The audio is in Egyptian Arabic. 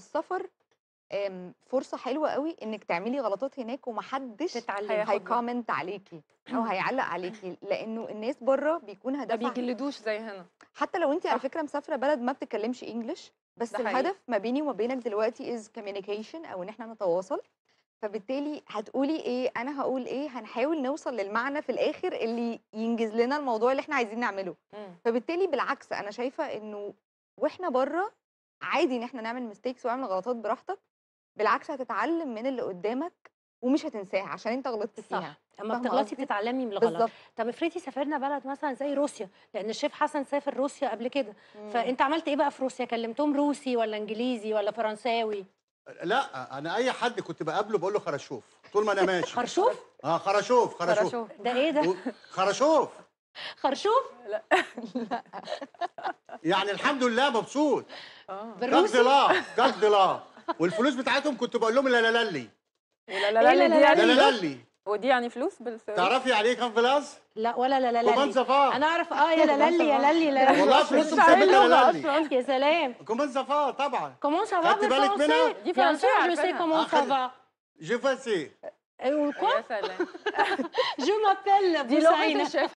السفر آم، فرصه حلوه قوي انك تعملي غلطات هناك ومحدش تتعلم هياخد هيكومنت عليكي او هيعلق عليكي لانه الناس بره بيكون ما هدفها بيجلدوش زي هنا حتى لو انت على صح. فكره مسافره بلد ما بتتكلمش انجلش بس ده حقيقي. الهدف ما بيني وما بينك دلوقتي از communication او ان احنا نتواصل فبالتالي هتقولي ايه انا هقول ايه هنحاول نوصل للمعنى في الاخر اللي ينجز لنا الموضوع اللي احنا عايزين نعمله مم. فبالتالي بالعكس انا شايفه انه واحنا بره عادي ان احنا نعمل ميستيكس ونعمل غلطات براحتك بالعكس هتتعلم من اللي قدامك ومش هتنساها عشان انت غلطت فيها صح اما فاهمة بتغلطي قصدي؟ بتتعلمي من الغلط بالظبط طب افرضي سافرنا بلد مثلا زي روسيا لان الشيف حسن سافر روسيا قبل كده مم. فانت عملت ايه بقى في روسيا كلمتهم روسي ولا انجليزي ولا فرنساوي لا انا اي حد كنت بقابله بقول له خرشوف طول ما انا ماشي خرشوف اه خرشوف خرشوف خرشوف ده ايه ده و- خرشوف خرشوف يعني الحمد لله مبسوط اه كاك بالروسي لا كاك لا والفلوس بتاعتهم كنت بقول لهم لا لا لي ولا لا إيه لا لا دي لا لا يعني لا فلوس لي ودي يعني فلوس بالسويس تعرفي يعني ايه كان فلاس؟ لا ولا لا لا كومان لا صفا انا اعرف اه يا لالي يا لالي لا والله مش فلوسهم عارف سابقة اللغة لا لي اصلا يا سلام كومان صفا طبعا كومون سافا خدتي بالك منها؟ دي فرنسية جو سي عارفينها. كومون آه، خلي- سافا جو فاسي كوا يا سلام جو مابيل دي لغة بوسعينة الشيف